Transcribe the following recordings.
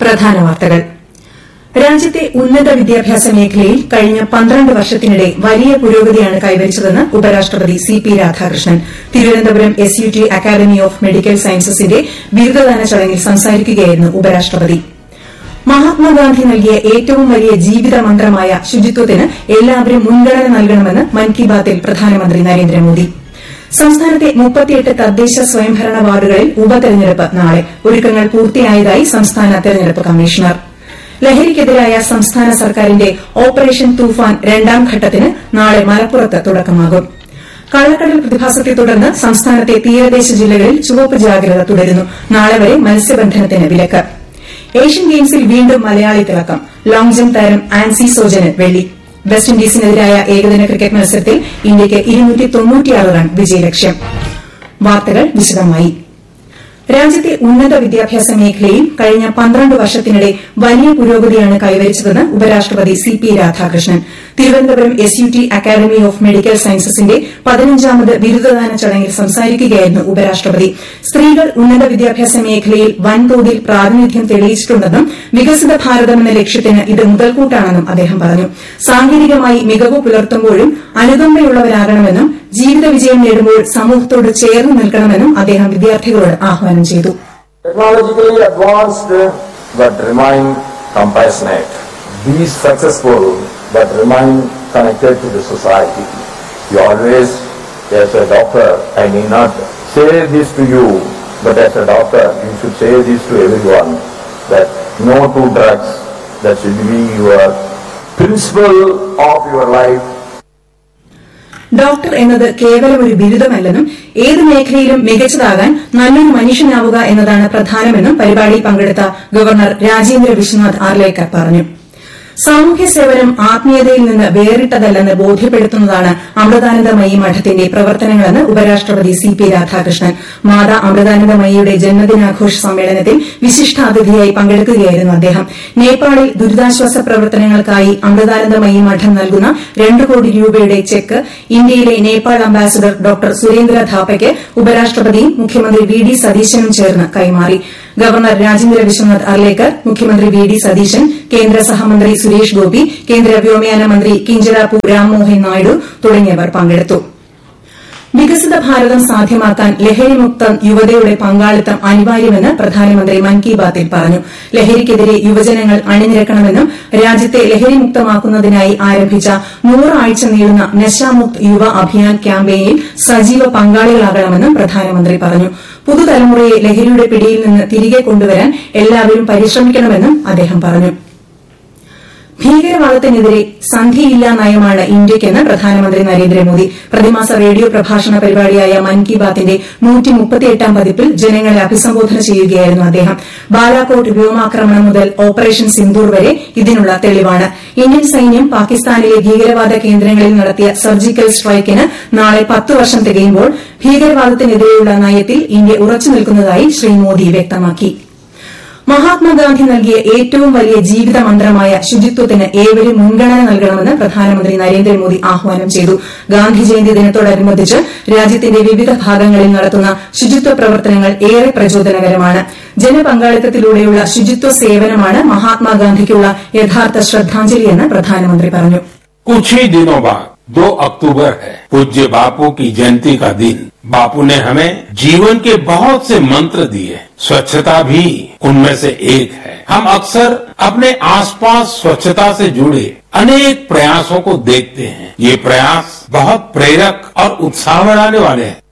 പ്രധാന വാർത്തകൾ രാജ്യത്തെ ഉന്നത വിദ്യാഭ്യാസ മേഖലയിൽ കഴിഞ്ഞ പന്ത്രണ്ട് വർഷത്തിനിടെ വലിയ പുരോഗതിയാണ് കൈവരിച്ചതെന്ന് ഉപരാഷ്ട്രപതി C P Radhakrishnan Thiruvananthapuram S U T academy of medical സയൻസസിന്റെ ബിരുദദാന ചടങ്ങിൽ സംസാരിക്കുകയായിരുന്നു ഉപരാഷ്ട്രപതി മഹാത്മാഗാന്ധി നൽകിയ ഏറ്റവും വലിയ ജീവിത മന്ത്രമായ ശുചിത്വത്തിന് എല്ലാവരും മുൻഗണന നൽകണമെന്ന് മൻ കി ബാത്തിൽ പ്രധാനമന്ത്രി നരേന്ദ്രമോദി സംസ്ഥാനത്തെ മുപ്പത്തിയെട്ട് തദ്ദേശ സ്വയംഭരണ വാർഡുകളിൽ ഉപതെരഞ്ഞെടുപ്പ് നാളെ ഒരുക്കങ്ങൾ പൂർത്തിയായതായി സംസ്ഥാന തെരഞ്ഞെടുപ്പ് കമ്മീഷണർ ലഹരിക്കെതിരായ സംസ്ഥാന സർക്കാരിന്റെ ഓപ്പറേഷൻ തൂഫാൻ രണ്ടാം ഘട്ടത്തിന് നാളെ മലപ്പുറത്ത് തുടക്കമാകും കള്ളക്കടൽ പ്രതിഭാസത്തെ തുടർന്ന് സംസ്ഥാനത്തെ തീരദേശ ജില്ലകളിൽ ചുവപ്പ് ജാഗ്രത തുടരുന്നു നാളെ വരെ മത്സ്യബന്ധനത്തിന് വിലക്ക് ഏഷ്യൻ ഗെയിംസിൽ വീണ്ടും മലയാളി തിളക്കം ലോങ് ജംപ് താരം ആൻസി സോജന് വെള്ളി വെസ്റ്റ് ഇൻഡീസിനെതിരായ ഏകദിന ക്രിക്കറ്റ് മത്സരത്തിൽ ഇന്ത്യയ്ക്ക് റൺ വിജയലക്ഷ്യം വാർത്തകൾ വിശദമായി രാജ്യത്തെ ഉന്നത വിദ്യാഭ്യാസ മേഖലയിൽ കഴിഞ്ഞ പന്ത്രണ്ട് വർഷത്തിനിടെ വലിയ പുരോഗതിയാണ് കൈവരിച്ചതെന്ന് ഉപരാഷ്ട്രപതി C P Radhakrishnan Thiruvananthapuram S U T academy of medical സയൻസസിന്റെ പതിനഞ്ചാമത് ബിരുദദാന ചടങ്ങിൽ സംസാരിക്കുകയായിരുന്നു ഉപരാഷ്ട്രപതി സ്ത്രീകൾ ഉന്നത വിദ്യാഭ്യാസ മേഖലയിൽ വൻതോതിൽ പ്രാതിനിധ്യം തെളിയിച്ചിട്ടുണ്ടെന്നും വികസിത ഭാരതം എന്ന ലക്ഷ്യത്തിന് ഇത് മുതൽക്കൂട്ടാണെന്നും അദ്ദേഹം പറഞ്ഞു സാങ്കേതികമായി മികവ് പുലർത്തുമ്പോഴും അനുകമ്പയുള്ളവരാകണമെന്നും ജീവിത വിജയം നേടുമ്പോൾ സമൂഹത്തോട് ചേർന്ന് നിൽക്കണമെന്നും അദ്ദേഹം വിദ്യാർത്ഥികളോട് ആഹ്വാനം ചെയ്തു Technologically advanced but remain compassionate. Be successful but remain connected to the society. You always, as a doctor, I need not say this to you, but as a doctor, you should say this to everyone, that no to drugs, that should be your principle of your life doctor എന്നത് കേവലം ഒരു ബിരുദമല്ലെന്നും ഏത് മേഖലയിലും മികച്ചതാകാൻ നല്ലൊരു മനുഷ്യനാവുക എന്നതാണ് പ്രധാനമെന്നും പരിപാടിയിൽ പങ്കെടുത്ത governor Rajendra Vishwanath Arlekar പറഞ്ഞു സാമൂഹ്യ സേവനം ആത്മീയതയിൽ നിന്ന് വേറിട്ടതല്ലെന്ന് ബോധ്യപ്പെടുത്തുന്നതാണ് അമൃതാനന്ദമയി മഠത്തിന്റെ പ്രവർത്തനങ്ങളെന്ന് ഉപരാഷ്ട്രപതി സി പി രാധാകൃഷ്ണൻ മാതാ അമൃതാനന്ദമയിയുടെ ജന്മദിനാഘോഷ സമ്മേളനത്തിൽ വിശിഷ്ടാതിഥിയായി പങ്കെടുക്കുകയായിരുന്നു അദ്ദേഹം നേപ്പാളിൽ ദുരിതാശ്വാസ പ്രവർത്തനങ്ങൾക്കായി അമൃതാനന്ദമയി മഠം നൽകുന്ന രണ്ട് കോടി രൂപയുടെ ചെക്ക് ഇന്ത്യയിലെ നേപ്പാൾ അംബാസിഡർ ഡോക്ടർ സുരേന്ദ്ര ധാപ്പയ്ക്ക് ഉപരാഷ്ട്രപതിയും മുഖ്യമന്ത്രി വി ഡി സതീശനും ചേർന്ന് കൈമാറി ഗവർണർ രാജേന്ദ്ര വിശ്വനാഥ് അർലേക്കർ മുഖ്യമന്ത്രി വി ഡി സതീശൻ കേന്ദ്ര സഹമന്ത്രി സുരേഷ് ഗോപി കേന്ദ്ര വ്യോമയാന മന്ത്രി കിഞ്ചരാപ്പു രാംമോഹൻ നായിഡു തുടങ്ങിയവർ പങ്കെടുത്തു വികസിത ഭാരതം സാധ്യമാക്കാൻ ലഹരിമുക്ത യുവതയുടെ പങ്കാളിത്തം അനിവാര്യമെന്ന് പ്രധാനമന്ത്രി മൻ കി ബാത്തിൽ പറഞ്ഞു ലഹരിക്കെതിരെ യുവജനങ്ങൾ അണിനിരക്കണമെന്നും രാജ്യത്തെ ലഹരിമുക്തമാക്കുന്നതിനായി ആരംഭിച്ച നൂറാഴ്ച നീളുന്ന നശാമുക്ത് യുവ അഭിയാൻ ക്യാമ്പയിനിൽ സജീവ പങ്കാളികളാകണമെന്നും പ്രധാനമന്ത്രി പറഞ്ഞു പുതുതലമുറയെ ലഹരിയുടെ പിടിയിൽ നിന്ന് തിരികെ കൊണ്ടുവരാൻ എല്ലാവരും പരിശ്രമിക്കണമെന്നും അദ്ദേഹം പറഞ്ഞു ഭീകരവാദത്തിനെതിരെ സന്ധിയില്ലാ നയമാണ് ഇന്ത്യയ്ക്കെന്ന് പ്രധാനമന്ത്രി നരേന്ദ്രമോദി പ്രതിമാസ റേഡിയോ പ്രഭാഷണ പരിപാടിയായ മൻ കി ബാത്തിന്റെ പതിപ്പിൽ ജനങ്ങളെ അഭിസംബോധന ചെയ്യുകയായിരുന്നു അദ്ദേഹം ബാലാകോട്ട് വ്യോമാക്രമണം മുതൽ ഓപ്പറേഷൻ സിന്ദൂർ വരെ ഇതിനുള്ള തെളിവാണ് ഇന്ത്യൻ സൈന്യം പാകിസ്ഥാനിലെ ഭീകരവാദ കേന്ദ്രങ്ങളിൽ നടത്തിയ സർജിക്കൽ സ്ട്രൈക്കിന് നാളെ പത്ത് വർഷം തികയുമ്പോൾ ഭീകരവാദത്തിനെതിരെയുള്ള നയത്തിൽ ഇന്ത്യ ഉറച്ചുനിൽക്കുന്നതായി ശ്രീ മോദി വ്യക്തമാക്കി മഹാത്മാഗാന്ധി നൽകിയ ഏറ്റവും വലിയ ജീവിത മന്ത്രമായ ശുചിത്വത്തിന് ഏവരും മുൻഗണന നൽകണമെന്ന് പ്രധാനമന്ത്രി നരേന്ദ്രമോദി ആഹ്വാനം ചെയ്തു ഗാന്ധി ജയന്തി ദിനത്തോടനുബന്ധിച്ച് രാജ്യത്തിന്റെ വിവിധ ഭാഗങ്ങളിൽ നടത്തുന്ന ശുചിത്വ പ്രവർത്തനങ്ങൾ ഏറെ പ്രചോദനകരമാണ് ജനപങ്കാളിത്തത്തിലൂടെയുള്ള ശുചിത്വ സേവനമാണ് മഹാത്മാഗാന്ധിക്കുള്ള യഥാർത്ഥ ശ്രദ്ധാഞ്ജലിയെന്ന് പ്രധാനമന്ത്രി പറഞ്ഞു कुछ ही दिनों बाद 2 अक्टूबर है पूज्य बापू की जयंती का दिन बापू ने हमें जीवन के बहुत से मंत्र दिए स्वच्छता भी उनमें से एक है हम अक्सर अपने आसपास स्वच्छता से जुड़े अनेक प्रयासों को देखते हैं ये प्रयास बहुत प्रेरक और उत्साह बढ़ाने वाले हैं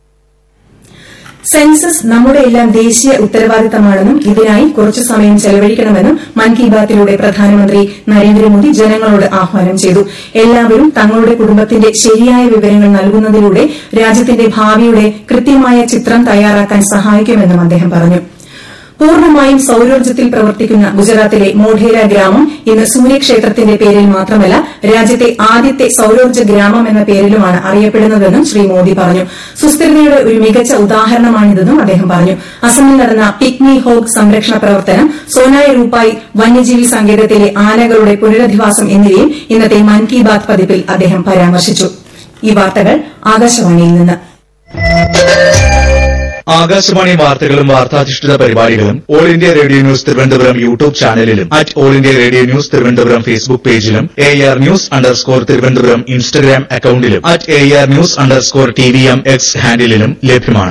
സെൻസസ് നമ്മുടെയെല്ലാം ദേശീയ ഉത്തരവാദിത്തമാണെന്നും ഇതിനായി കുറച്ചു സമയം ചെലവഴിക്കണമെന്നും മൻ കി ബാത്തിലൂടെ പ്രധാനമന്ത്രി നരേന്ദ്രമോദി ജനങ്ങളോട് ആഹ്വാനം ചെയ്തു എല്ലാവരും തങ്ങളുടെ കുടുംബത്തിന്റെ ശരിയായ വിവരങ്ങൾ നൽകുന്നതിലൂടെ രാജ്യത്തിന്റെ ഭാവിയുടെ കൃത്യമായ ചിത്രം തയ്യാറാക്കാൻ സഹായിക്കുമെന്നും അദ്ദേഹം പറഞ്ഞു പൂർണ്ണമായും സൌരോർജ്ജത്തിൽ പ്രവർത്തിക്കുന്ന ഗുജറാത്തിലെ മോഢേര ഗ്രാമം ഇന്ന് സൂര്യക്ഷേത്രത്തിന്റെ പേരിൽ മാത്രമല്ല രാജ്യത്തെ ആദ്യത്തെ സൌരോർജ്ജ ഗ്രാമം എന്ന പേരിലുമാണ് അറിയപ്പെടുന്നതെന്നും ശ്രീ മോദി പറഞ്ഞു സുസ്ഥിരതയുടെ ഒരു മികച്ച ഉദാഹരണമാണിതെന്നും അദ്ദേഹം പറഞ്ഞു അസമിൽ നടന്ന പിക്മി ഹോഗ് സംരക്ഷണ പ്രവർത്തനം സോനായി റൂപ്പായി വന്യജീവി സങ്കേതത്തിലെ ആനകളുടെ പുനരധിവാസം എന്നിവയും ഇന്നത്തെ മൻ കി ബാത് പതിപ്പിൽ അദ്ദേഹം പരാമർശിച്ചു ഈ വാർത്തകൾ ആകാശവാണിയിൽ നിന്ന് ആകാശവാണി വാർത്തകളും വാർത്താധിഷ്ഠിത പരിപാടികളും all India radio news Thiruvananthapuram YouTube ചാനലിലും at all India radio news Thiruvananthapuram Facebook പേജിലും A R news underscore Thiruvananthapuram Instagram അക്കൌണ്ടിലും at A R news underscore T V M X ഹാൻഡിലും ലഭ്യമാണ്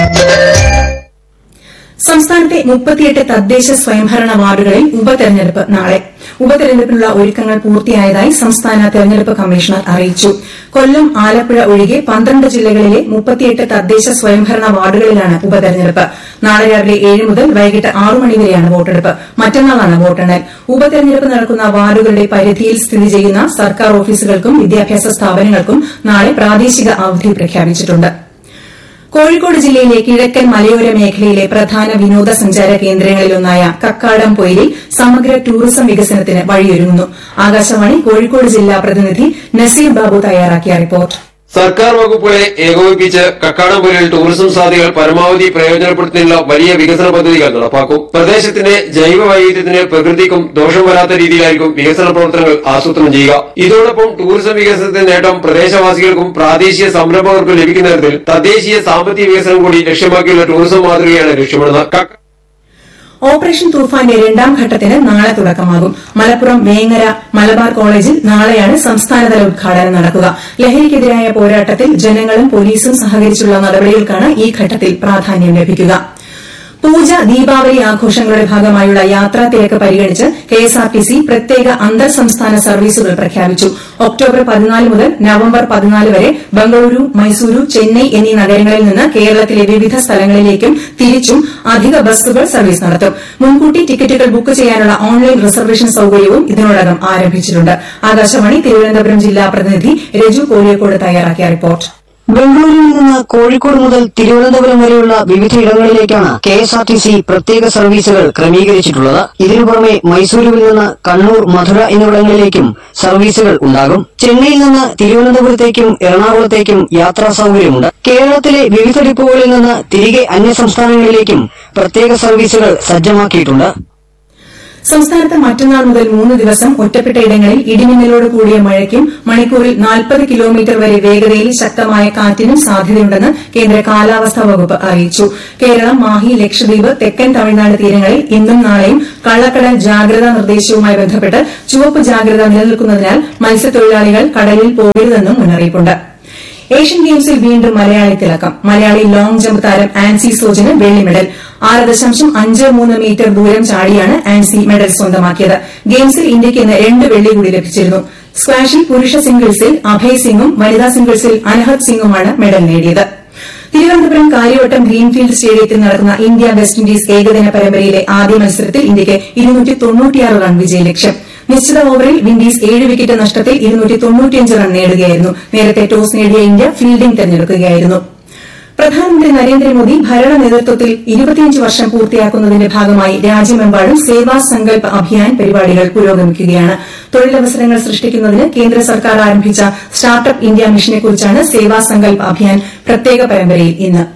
സംസ്ഥാനത്തെ മുപ്പത്തിയെട്ട് തദ്ദേശ സ്വയംഭരണ വാർഡുകളിൽ ഉപതെരഞ്ഞെടുപ്പ് നാളെ ഉപതെരഞ്ഞെടുപ്പിനുള്ള ഒരുക്കങ്ങൾ പൂർത്തിയായതായി സംസ്ഥാന തെരഞ്ഞെടുപ്പ് കമ്മീഷണർ അറിയിച്ചു കൊല്ലം ആലപ്പുഴ ഒഴികെ പന്ത്രണ്ട് ജില്ലകളിലെ മുപ്പത്തിയെട്ട് തദ്ദേശ സ്വയംഭരണ വാർഡുകളിലാണ് ഉപതെരഞ്ഞെടുപ്പ് നാളെ രാവിലെ ഏഴ് മുതൽ വൈകിട്ട് ആറു മണിവരെയാണ് വോട്ടെടുപ്പ് മറ്റന്നാളാണ് വോട്ടെണ്ണൽ ഉപതെരഞ്ഞെടുപ്പ് നടക്കുന്ന വാർഡുകളുടെ പരിധിയിൽ സ്ഥിതി ചെയ്യുന്ന സർക്കാർ ഓഫീസുകൾക്കും വിദ്യാഭ്യാസ സ്ഥാപനങ്ങൾക്കും നാളെ പ്രാദേശിക അവധി പ്രഖ്യാപിച്ചിട്ടുണ്ട് കോഴിക്കോട് ജില്ലയിലെ കിഴക്കൻ മലയോര മേഖലയിലെ പ്രധാന വിനോദസഞ്ചാര കേന്ദ്രങ്ങളിലൊന്നായ കക്കാടം പൊയിലിൽ സമഗ്ര ടൂറിസം വികസനത്തിന് വഴിയൊരുങ്ങുന്നു ആകാശവാണി കോഴിക്കോട് ജില്ലാ പ്രതിനിധി നസീർ ബാബു തയ്യാറാക്കിയ റിപ്പോർട്ട് സർക്കാർ വകുപ്പുകളെ ഏകോപിപ്പിച്ച് കക്കാടംപൊലിയിൽ ടൂറിസം സാധ്യതകൾ പരമാവധി പ്രയോജനപ്പെടുത്തുന്നതിനുള്ള വലിയ വികസന പദ്ധതികൾ നടപ്പാക്കും പ്രദേശത്തിന്റെ ജൈവ വൈവിധ്യത്തിന് പ്രകൃതിക്കും ദോഷം വരാത്ത രീതിയിലായിരിക്കും വികസന പ്രവർത്തനങ്ങൾ ആസൂത്രണം ചെയ്യുക ഇതോടൊപ്പം ടൂറിസം വികസനത്തിന്റെ നേട്ടം പ്രദേശവാസികൾക്കും പ്രാദേശിക സംരംഭകർക്കും ലഭിക്കുന്ന തരത്തിൽ തദ്ദേശീയ സാമ്പത്തിക വികസനം കൂടി ലക്ഷ്യമാക്കിയുള്ള ടൂറിസം മാതൃകയാണ് ലക്ഷ്യമിടുന്നത് കക്ക- ഓപ്പറേഷൻ തൂഫാന്റെ രണ്ടാം ഘട്ടത്തിന് നാളെ തുടക്കമാകും മലപ്പുറം വേങ്ങര മലബാർ കോളേജിൽ നാളെയാണ് സംസ്ഥാനതല ഉദ്ഘാടനം നടക്കുക ലഹരിക്കെതിരായ പോരാട്ടത്തിൽ ജനങ്ങളും പോലീസും സഹകരിച്ചുള്ള നടപടികൾക്കാണ് ഈ ഘട്ടത്തിൽ പ്രാധാന്യം ലഭിക്കുക പൂജ ദീപാവലി ആഘോഷങ്ങളുടെ ഭാഗമായുള്ള യാത്രാ തിരക്ക് പരിഗണിച്ച് കെഎസ്ആർടിസി പ്രത്യേക അന്തർ സംസ്ഥാന സർവീസുകൾ പ്രഖ്യാപിച്ചു ഒക്ടോബർ പതിനാല് മുതൽ നവംബർ പതിനാല് വരെ ബംഗളൂരു മൈസൂരു ചെന്നൈ എന്നീ നഗരങ്ങളിൽ നിന്ന് കേരളത്തിലെ വിവിധ സ്ഥലങ്ങളിലേക്കും തിരിച്ചും അധിക ബസ്സുകൾ സർവീസ് നടത്തും മുൻകൂട്ടി ടിക്കറ്റുകൾ ബുക്ക് ചെയ്യാനുള്ള ഓൺലൈൻ റിസർവേഷൻ സൌകര്യവും ഇതിനോടകം ആരംഭിച്ചിട്ടുണ്ട് ആകാശവാണി തിരുവനന്തപുരം ജില്ലാ പ്രതിനിധി രജു കോഴിക്കോട് തയ്യാറാക്കിയ റിപ്പോർട്ട് ബംഗളൂരുവിൽ നിന്ന് കോഴിക്കോട് മുതൽ തിരുവനന്തപുരം വരെയുള്ള വിവിധയിടങ്ങളിലേക്കാണ് K S R T C പ്രത്യേക സർവീസുകൾ ക്രമീകരിച്ചിട്ടുള്ളത് ഇതിനു പുറമെ മൈസൂരുവിൽ നിന്ന് കണ്ണൂർ മധുര എന്നിവിടങ്ങളിലേക്കും സർവീസുകൾ ഉണ്ടാകും ചെന്നൈയിൽ നിന്ന് തിരുവനന്തപുരത്തേക്കും എറണാകുളത്തേക്കും യാത്രാ സൌകര്യമുണ്ട് കേരളത്തിലെ വിവിധ ഡിപ്പോകളിൽ നിന്ന് തിരികെ അന്യസംസ്ഥാനങ്ങളിലേക്കും പ്രത്യേക സർവീസുകൾ സജ്ജമാക്കിയിട്ടുണ്ട് സംസ്ഥാനത്ത് മറ്റന്നാൾ മുതൽ മൂന്ന് ദിവസം ഒറ്റപ്പെട്ട ഇടങ്ങളിൽ ഇടിമിന്നലോട് കൂടിയ മഴയ്ക്കും മണിക്കൂറിൽ നാൽപ്പത് കിലോമീറ്റർ വരെ വേഗതയിൽ ശക്തമായ കാറ്റിനും സാധ്യതയുണ്ടെന്ന് കേന്ദ്ര കാലാവസ്ഥാ വകുപ്പ് അറിയിച്ചു കേരളം മാഹി ലക്ഷദ്വീപ് തെക്കൻ തമിഴ്നാട് തീരങ്ങളിൽ ഇന്നും നാളെയും കള്ളക്കടൽ ജാഗ്രതാ നിർദ്ദേശവുമായി ബന്ധപ്പെട്ട് ചുവപ്പ് ജാഗ്രത നിലനിൽക്കുന്നതിനാൽ മത്സ്യത്തൊഴിലാളികൾ കടലിൽ പോകരുതെന്നും മുന്നറിയിപ്പുണ്ട് ഏഷ്യൻ ഗെയിംസിൽ വീണ്ടും മലയാളി തിളക്കം മലയാളി ലോങ് ജമ്പ് താരം ആൻസി സോജന് വെള്ളി മെഡൽ ആറ് ദശാംശം അഞ്ച് മൂന്ന് മീറ്റർ ദൂരം ചാടിയാണ് ആൻസി മെഡൽ സ്വന്തമാക്കിയത് ഗെയിംസിൽ ഇന്ത്യയ്ക്ക് ഇന്ന് രണ്ട് വെള്ളി കൂടി ലഭിച്ചിരുന്നു സ്ക്വാഷിൽ പുരുഷ സിംഗിൾസിൽ അഭയ് സിംഗും വനിതാ സിംഗിൾസിൽ അനഹത് സിംഗുമാണ് മെഡൽ നേടിയത് തിരുവനന്തപുരം കാര്യവട്ടം ഗ്രീൻഫീൽഡ് സ്റ്റേഡിയത്തിൽ നടക്കുന്ന ഇന്ത്യ വെസ്റ്റ് ഇൻഡീസ് ഏകദിന പരമ്പരയിലെ ആദ്യ മത്സരത്തിൽ ഇന്ത്യയ്ക്ക് റൺ വിജയലക്ഷ്യം നിശ്ചിത ഓവറിൽ വിൻഡീസ് ഏഴ് വിക്കറ്റ് നഷ്ടത്തിൽ റൺ നേടുകയായിരുന്നു നേരത്തെ ടോസ് നേടിയ ഇന്ത്യ ഫീൽഡിംഗ് തെരഞ്ഞെടുക്കുകയായിരുന്നു പ്രധാനമന്ത്രി നരേന്ദ്രമോദി ഭരണ നേതൃത്വത്തിൽ ഇരുപത്തിയഞ്ച് വർഷം പൂർത്തിയാക്കുന്നതിന്റെ ഭാഗമായി രാജ്യമെമ്പാടും സേവാ സങ്കൽപ് അഭിയാൻ പരിപാടികൾ പുരോഗമിക്കുകയാണ് തൊഴിലവസരങ്ങൾ സൃഷ്ടിക്കുന്നതിന് കേന്ദ്ര സർക്കാർ ആരംഭിച്ച സ്റ്റാർട്ടപ്പ് ഇന്ത്യ മിഷനെക്കുറിച്ചാണ് സേവാ സങ്കൽപ് അഭിയാൻ പ്രത്യേക പരമ്പരയിൽ ഇന്ന്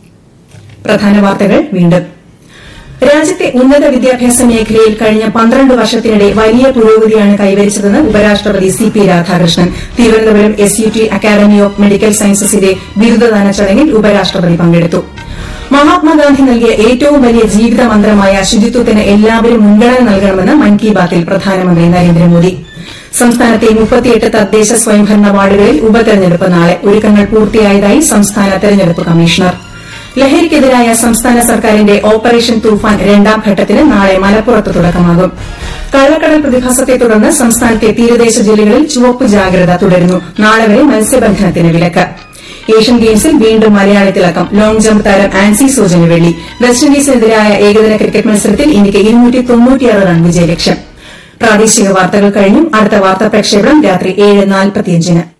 പ്രധാന വാർത്തകൾ വീണ്ടും രാജ്യത്തെ ഉന്നത വിദ്യാഭ്യാസ മേഖലയിൽ കഴിഞ്ഞ പന്ത്രണ്ട് വർഷത്തിനിടെ വലിയ പുരോഗതിയാണ് കൈവരിച്ചതെന്ന് ഉപരാഷ്ട്രപതി C P Radhakrishnan Thiruvananthapuram S U T academy of medical സയൻസസിന്റെ ബിരുദദാന ചടങ്ങിൽ ഉപരാഷ്ട്രപതി പങ്കെടുത്തു മഹാത്മാഗാന്ധി നൽകിയ ഏറ്റവും വലിയ ജീവിത മന്ത്രമായ ശുചിത്വത്തിന് എല്ലാവരും മുൻഗണന നൽകണമെന്ന് മൻ കി ബാത്തിൽ പ്രധാനമന്ത്രി നരേന്ദ്രമോദി സംസ്ഥാനത്തെ മുപ്പത്തിയെട്ട് തദ്ദേശ സ്വയംഭരണ വാർഡുകളിൽ ഉപതെരഞ്ഞെടുപ്പ് നാളെ ഒരുക്കങ്ങൾ പൂർത്തിയായതായി സംസ്ഥാന തെരഞ്ഞെടുപ്പ് കമ്മീഷണർ ലഹരിക്കെതിരായ സംസ്ഥാന സർക്കാരിന്റെ ഓപ്പറേഷൻ തൂഫാൻ രണ്ടാം ഘട്ടത്തിന് നാളെ മലപ്പുറത്ത് തുടക്കമാകും കള്ളക്കടൽ പ്രതിഭാസത്തെ തുടർന്ന് സംസ്ഥാനത്തെ തീരദേശ ജില്ലകളിൽ ചുവപ്പ് ജാഗ്രത തുടരുന്നു നാളെ വരെ മത്സ്യബന്ധനത്തിന് വിലക്ക് ഏഷ്യൻ ഗെയിംസിൽ വീണ്ടും മലയാളി തിളക്കം ലോങ് ജമ്പ് താരം ആൻസി സോജന് വെള്ളി വെസ്റ്റ് ഇൻഡീസിനെതിരായ ഏകദിന ക്രിക്കറ്റ് മത്സരത്തിൽ ഇന്ത്യയ്ക്ക് റൺ വിജയലക്ഷ്യം പ്രാദേശിക വാർത്തകൾ കഴിഞ്ഞു അടുത്ത വാർത്താ പ്രക്ഷേപണം രാത്രി ഏഴ് നാൽപ്പത്തിയഞ്ചിന്